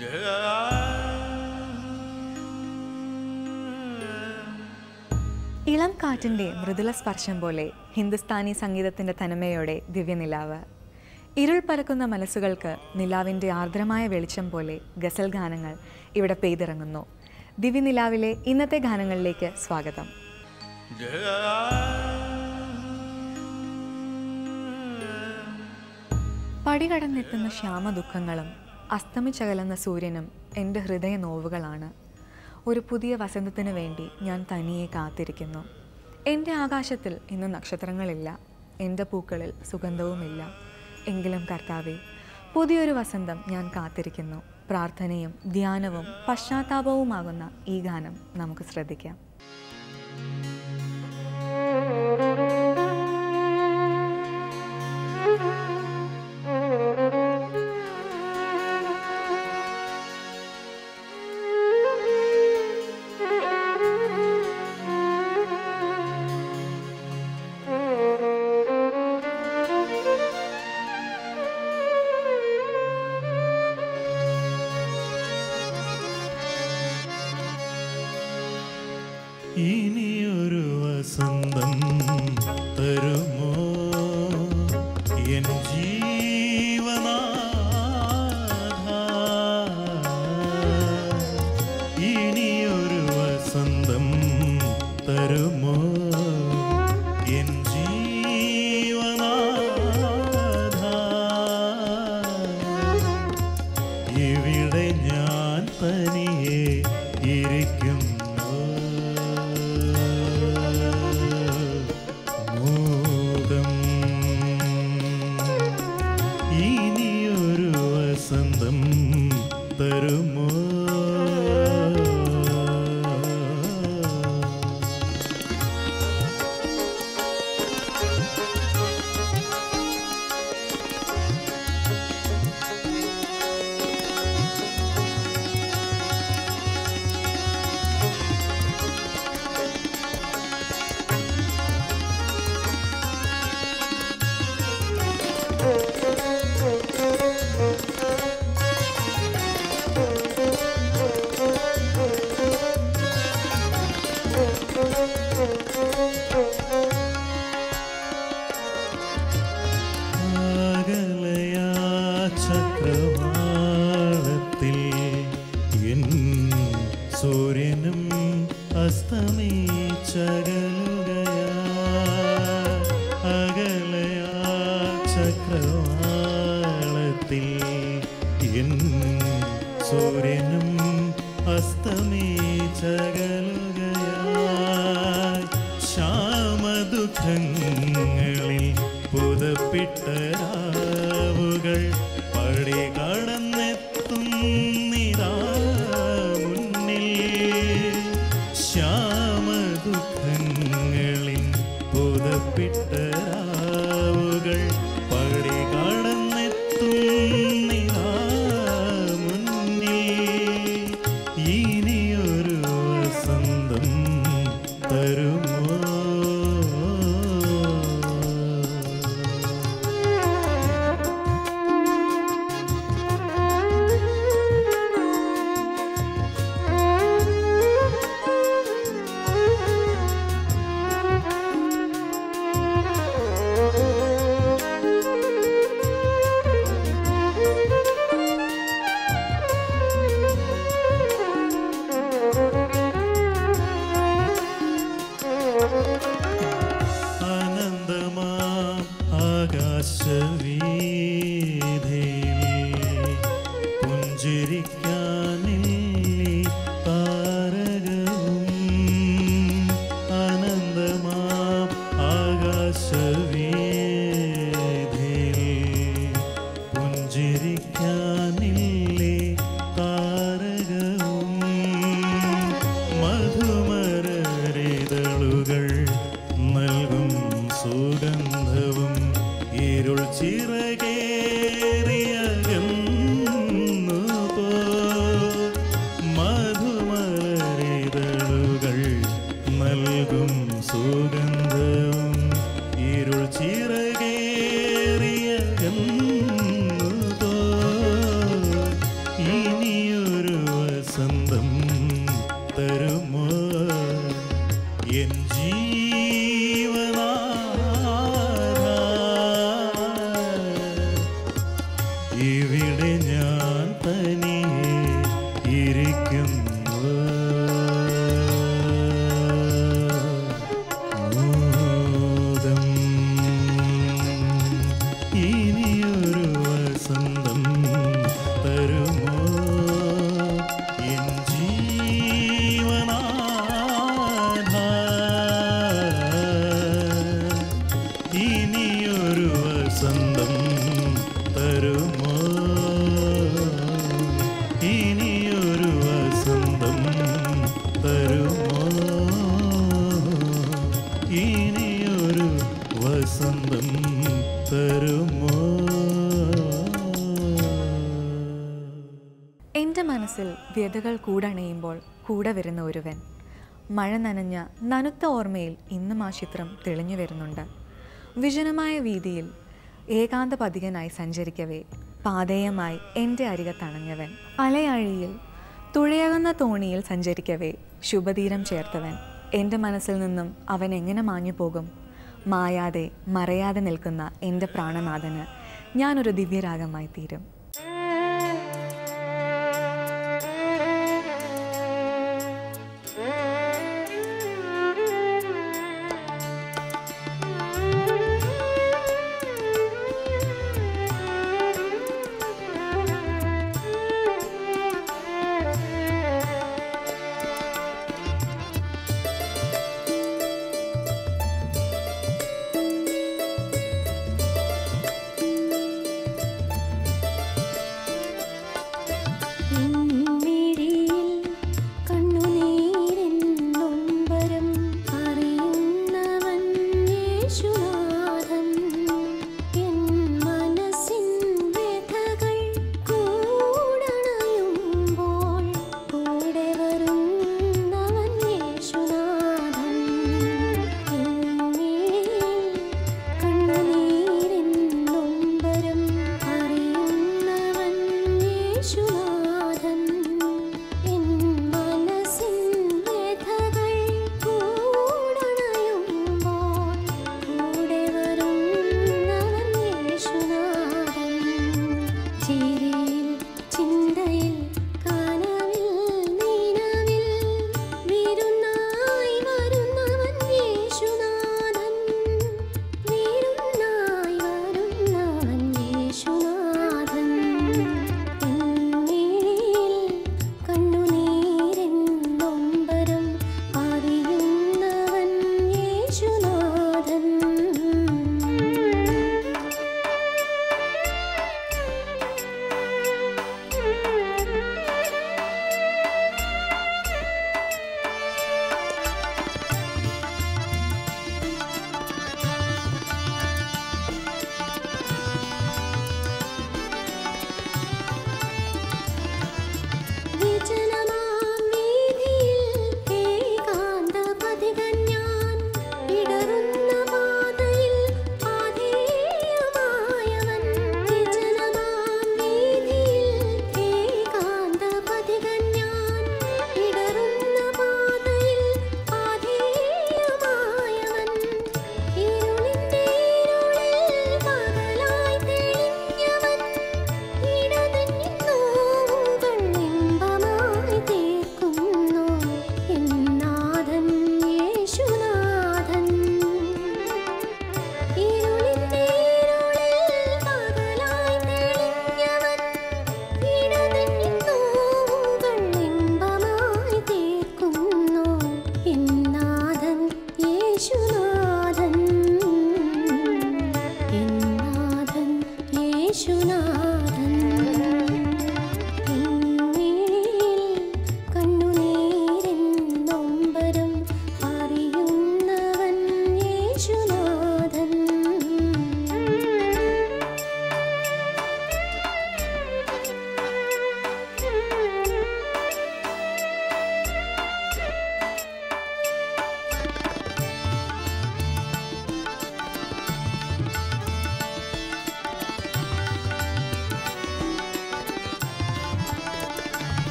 ഇളം കാറ്റിൻ്റെ മൃദുല സ്പർശം പോലെ ഹിന്ദുസ്ഥാനി സംഗീതത്തിൻ്റെ തനിമയോടെ ദിവ്യനിലാവ് ഇരുൾ പരക്കുന്ന മനസ്സുകൾക്ക് നിലാവിൻ്റെ ആർദ്രമായ വെളിച്ചം പോലെ ഗസൽ ഗാനങ്ങൾ ഇവിടെ പെയ്തിറങ്ങുന്നു ദിവ്യനിലാവിലെ ഇന്നത്തെ ഗാനങ്ങളിലേക്ക് സ്വാഗതം പടികടന്നെത്തുന്ന ശ്യാമദുഃഖങ്ങളും അസ്തമിച്ചകലുന്ന സൂര്യനും എൻ്റെ ഹൃദയ നോവുകളാണ് ഒരു പുതിയ വസന്തത്തിന് വേണ്ടി ഞാൻ തനിയെ കാത്തിരിക്കുന്നു എൻ്റെ ആകാശത്തിൽ ഇന്ന് നക്ഷത്രങ്ങളില്ല എൻ്റെ പൂക്കളിൽ സുഗന്ധവുമില്ല എങ്കിലും കർത്താവെ പുതിയൊരു വസന്തം ഞാൻ കാത്തിരിക്കുന്നു പ്രാർത്ഥനയും ധ്യാനവും പശ്ചാത്താപവുമാകുന്ന ഈ ഗാനം നമുക്ക് ശ്രദ്ധിക്കാം ഇനിയൊരു വസന്തം തരുമോ എൻ ജീവനാഥ ഇനിയൊരു വസന്തം തരുമോ എൻ ജീവനാഥ ഇവിടെ ഞാൻ തനിയെ ഇരിക്കുന്നു മൂകം ഇനിയൊരു വസന്തം തരുമോ ആകലയാ ചക്രവാളത്തിൽ എൻ സൂര്യനും അസ്തമിച്ചകലുകയാ അകലയാ ചക്രവാളത്തിൽ എൻ സൂര്യനും അസ്തമിച്ചകലുകയാ ശ്യാമദുഃഖങ്ങളിൽ പുതപ്പിട്ട രാവുകൾ പടി കടന്നെത്തുന്നിതാ മുന്നിൽ ശ്യാമദുഃഖങ്ങളിൽ പുതപ്പിട്ട രാവുകൾ പടി കടന്നെത്തുന്നിതാ മുന്നിൽ ഇനിയൊരു വസന്തം തരുമോ ആനന്ദമാം ആകാശവീഥിയിൽ പുഞ്ചിരിക്കാനില്ലേ താരകവും ആനന്ദമാം ആകാശവീഥിയിൽ പുഞ്ചിരിക്കാനില്ലേ താരകവും മധുമരരിതളുകൾ നൽകും സുഗന്ധവും ഇരുൾ ചിറകേറിയകന്നു പോ മധുമലരിതളുകൾ നൽകും സുഗന്ധവും ഇരുൾ ചിറകേറിയകന്നു പോ ഇനിയൊരു വസന്തം തരുമോ എൻ്റെ മനസ്സിൽ വ്യതകൾ കൂടണയുമ്പോൾ കൂടെ വരുന്ന ഒരുവൻ മഴ നനഞ്ഞ നനുത്ത ഓർമ്മയിൽ ഇന്നും ആ ചിത്രം തെളിഞ്ഞു വരുന്നുണ്ട് വിജനമായ വീതിയിൽ ഏകാന്ത പതികനായി സഞ്ചരിക്കവേ പാതേയമായി എൻ്റെ അരികത്തണഞ്ഞവൻ അലയാഴിയിൽ തുഴയകുന്ന തോണിയിൽ സഞ്ചരിക്കവേ ശുഭതീരം ചേർത്തവൻ എൻ്റെ മനസ്സിൽ നിന്നും അവൻ എങ്ങനെ മാഞ്ഞു പോകും മായാതെ മറയാതെ നിൽക്കുന്ന എൻ്റെ പ്രാണനാഥന് ഞാനൊരു ദിവ്യരാഗമായി തീരും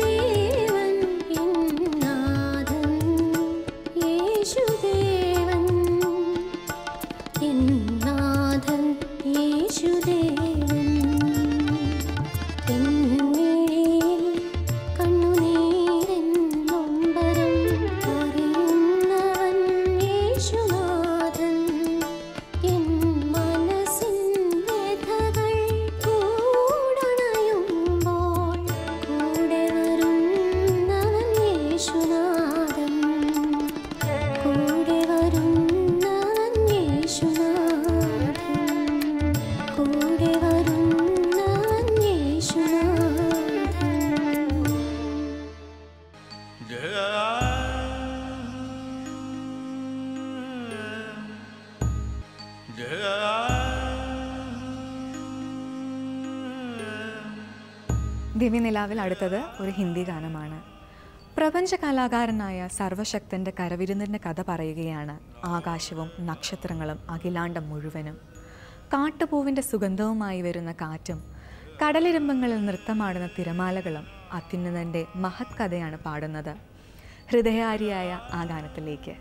യേശുദേവൻ ദിവ്യനിലാവിൽ അടുത്തത് ഒരു ഹിന്ദി ഗാനമാണ് പ്രപഞ്ച കലാകാരനായ സർവശക്തന്റെ കരവിരുന്നിൻ്റെ കഥ പറയുകയാണ് ആകാശവും നക്ഷത്രങ്ങളും അഖിലാണ്ടം മുഴുവനും കാട്ടുപൂവിൻ്റെ സുഗന്ധവുമായി വരുന്ന കാറ്റും കടലിരമ്പങ്ങളിൽ നൃത്തമാടുന്ന തിരമാലകളും അത്യുന്നതൻ്റെ മഹത് കഥയാണ് പാടുന്നത് ഹൃദയാരിയായ ആ ഗാനത്തിലേക്ക്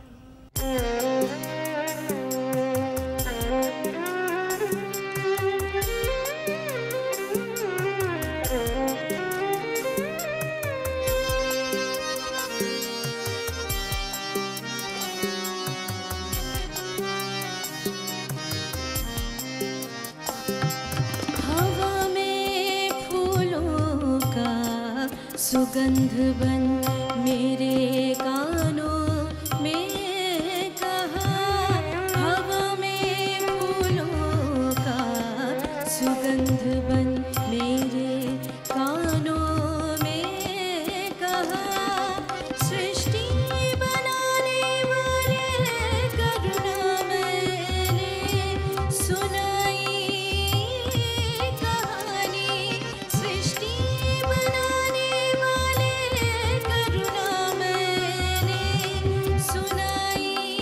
हवा में फूलों का सुगंध बन मेरे कानों में कहा हवा में फूलों का सुगंध बन मेरे कानों में कहा सृष्टि बनाने वाले करुणा मैंने सुनाई कहानी सृष्टि बनाने वाले करुणा मैंने सुनाई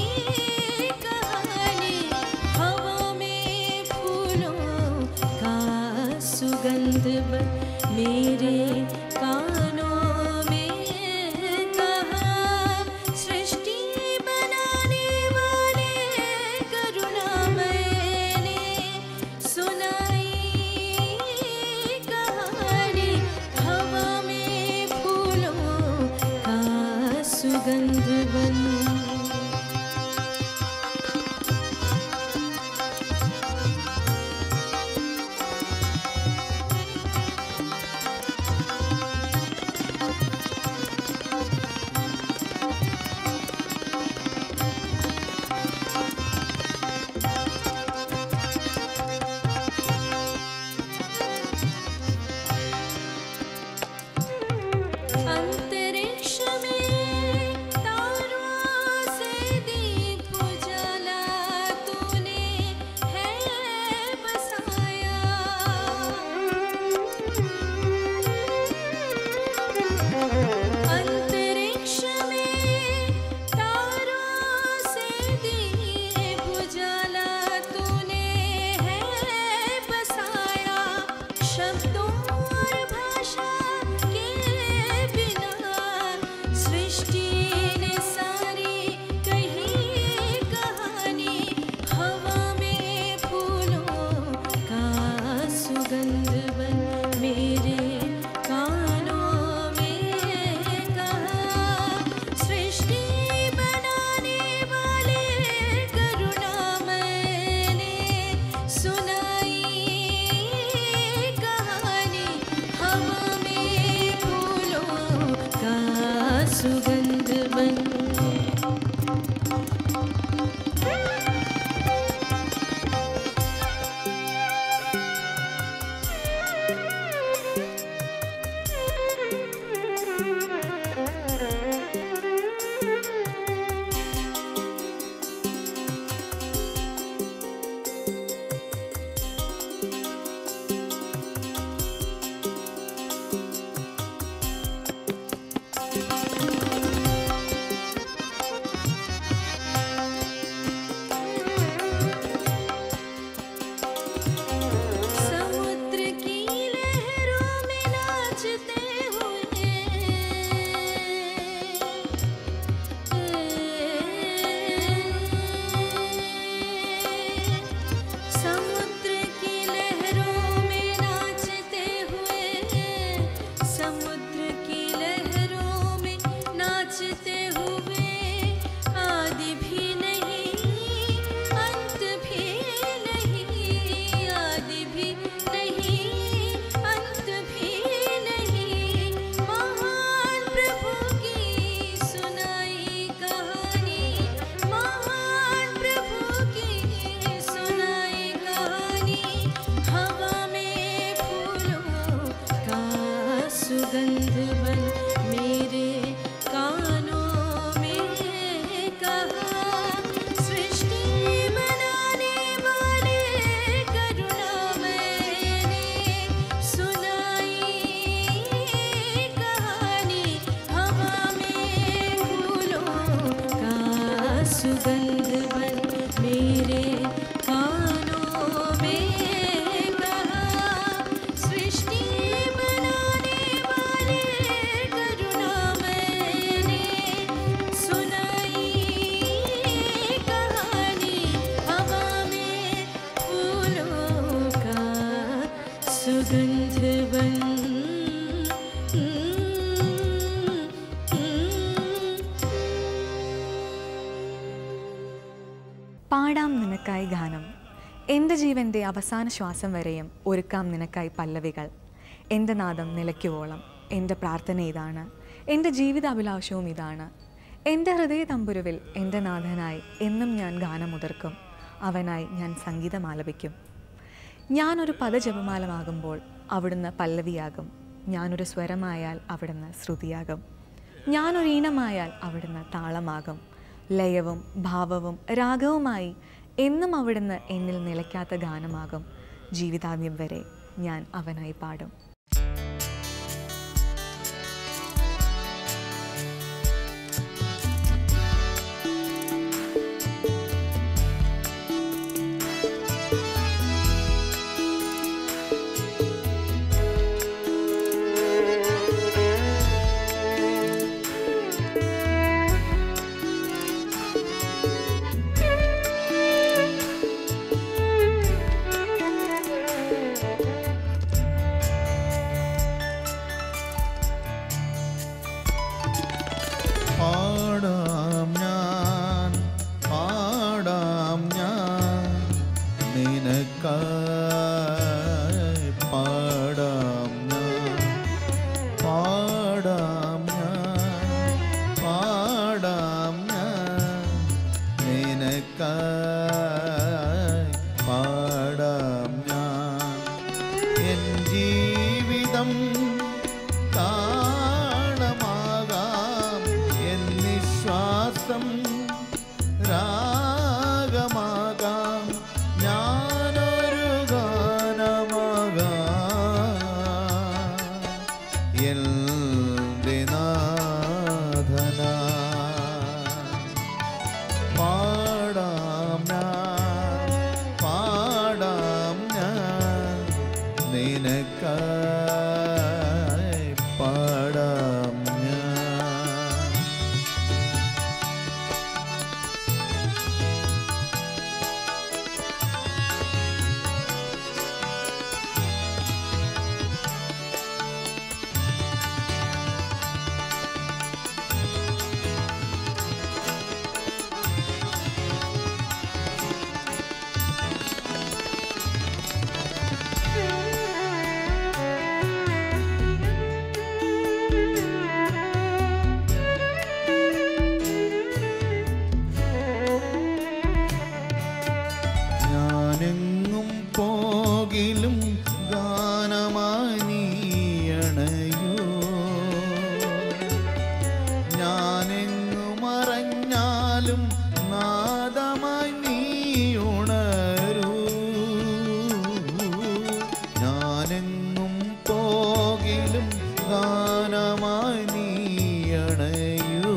कहानी हवा में फूलों का सुगंध बन मेरे कानों में कहा सृष्टि बनाने वाले करुणा मैंने सुनाई कहानी हवा में फूलों का सुगंध बन अंतरिक्ष में तारों से दीप उजाला तूने है बसाया अंतरिक्ष में तारों से दीप उजाला तूने है बसाया शब्दों और भाषा के बिना सृष्टि ने सारी कही कहानी हवा में फूलों का सुगंध बन मेरे कानों में कहा सृष्टि बनाने वाले करुणा मैंने सुनाई कहानी हवा में फूलों का सुगंध बन सुगंध बन मेरे कानों में कहा सृष्टि बनाने वाले करुणा मैंने सुनाई कहानी हवा में फूलों का सुगंध बन പാടാം നിനക്കായി ഗാനം എൻ്റെ ജീവൻ്റെ അവസാന ശ്വാസം വരെയും ഒരുക്കാം നിനക്കായി പല്ലവികൾ എൻ്റെ നാദം നിലയ്ക്കുവോളം എൻ്റെ പ്രാർത്ഥന ഇതാണ് എൻ്റെ ജീവിതാഭിലാഷവും ഇതാണ് എൻ്റെ ഹൃദയ തമ്പുരുവിൽ എൻ്റെ നാഥനായി എന്നും ഞാൻ ഗാനമുതിർക്കും അവനായി ഞാൻ സംഗീതം ആലപിക്കും ഞാനൊരു പദജപമാലമാകുമ്പോൾ അവിടുന്ന് പല്ലവിയാകും ഞാനൊരു സ്വരമായാൽ അവിടുന്ന് ശ്രുതിയാകും ഞാനൊരു ഈണമായാൽ അവിടുന്ന് താളമാകും ലയവും ഭാവവും രാഗവുമായി എന്നും അവിടുന്ന് എന്നിൽ നിലയ്ക്കാത്ത ഗാനമാകും ജീവിതാന്ത്യം വരെ ഞാൻ അവനായി പാടും പാടാം ഞാൻ പാടാം ഞാൻ നിനക്കായി പാടാം ഞാൻ പാടാം ഞാൻ പാടാം ഞാൻ നിനക്കായി പാടാം ഞാൻ എൻ ജീവിതം താളമാകാം എൻ നിശ്വാസം രാഗമാകാം ഞാനൊരു ഗാനമാകാം എൻ്റെ നാഥനാ പാടാം ഞാൻ പാടാം ഞാൻ നിനക്കായി പാടാം ഞാൻ ഞാനെങ്ങും പോകിലും ഗാനമായി നീയണയോ ഞാനെങ്ങും മറഞ്ഞാലും നാദമായി നീ ഉണരൂ ഞാനെങ്ങും പോകിലും ഗാനമായി നീയണയോ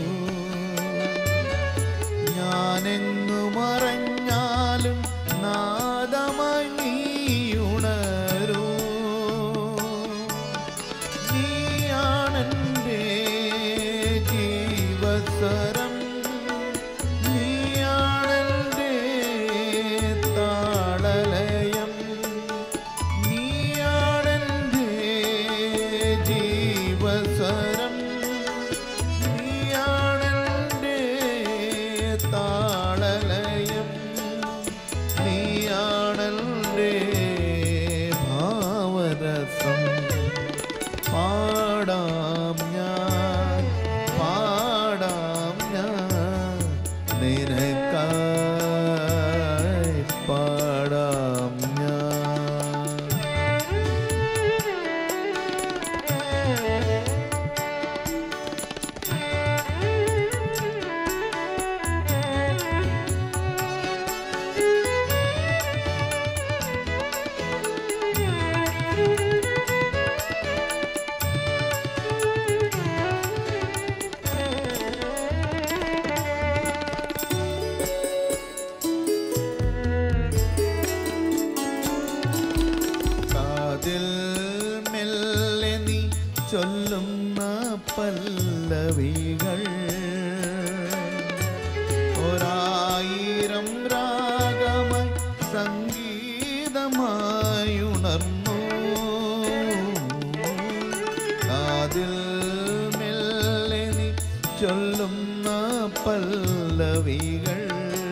ഞാനെങ്ങു മറഞ്ഞാലും നാദമായി നീയുണരൂ നീയാണെൻ്റെ ജീവസ്വരം നീയാണെൻ്റെ താളലയം നീയാണെൻ്റെ ജീവസ്വരം നീയാണെൻ്റെ താളലയം നീയാണെൻ്റെ ഭാവരസം പാടാം ഞാൻ പാടാം ഞാൻ നിനക്കായി പാടാം ഞാൻ ഒരായിരം രാഗമായി സംഗീതമായി ഉണർന്നു കാതിൽ മെല്ലെ നീ ചൊല്ലുന്ന പല്ലവികൾ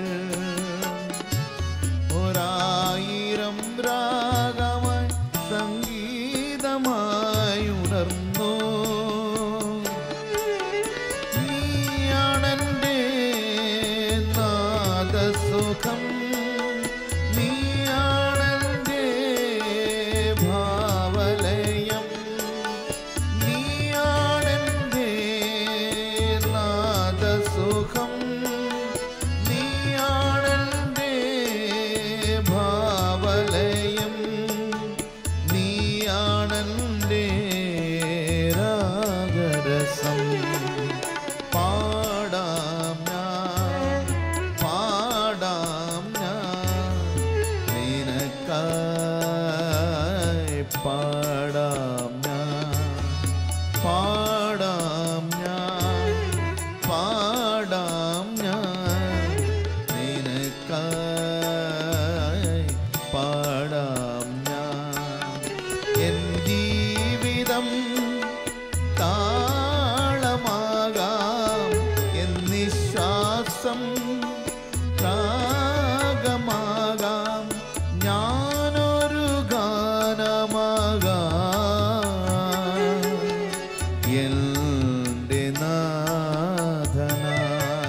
ഒരായിരം രാഗമായി സംഗീതമായി ഉണർന്നു നീയാണെൻ്റെ നാദസുഖം നീയാണെൻ്റെ ഭാവലയം നീയാണെൻ്റെ നാദസുഖം നീയാണെൻ്റെ ഭാവലയം നീയാണെൻ്റെ രാഗരസം പാടാം ഞാൻ പാടാം ഞാൻ നിനക്കായി പാടാം ഞാൻ പാടാം ഞാൻ പാടാം ഞാൻ നിനക്കായി പാടാം ഞാൻ എൻ ജീവിതം താളമാകാം എന്നിശ്വാസം രാഗമാകാം ഞാനൊരു ഗാനമാകാം എൻ്റെ നാഥനായി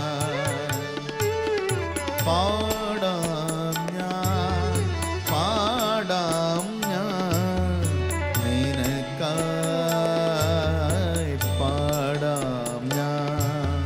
പാടാം ഞാൻ പാടാം ഞാൻ നിനക്കായി പാടാം ഞാൻ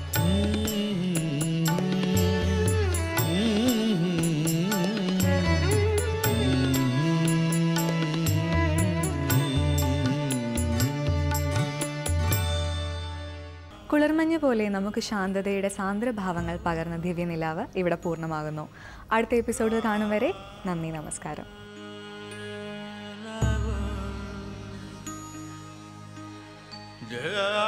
കുളിർമഞ്ഞ് പോലെ നമുക്ക് ശാന്തതയുടെ സാന്ദ്രഭാവങ്ങൾ പകർന്ന ദിവ്യനിലാവ് ഇവിടെ പൂർണ്ണമാകുന്നു അടുത്ത എപ്പിസോഡ് കാണും വരെ നന്ദി നമസ്കാരം Yeah.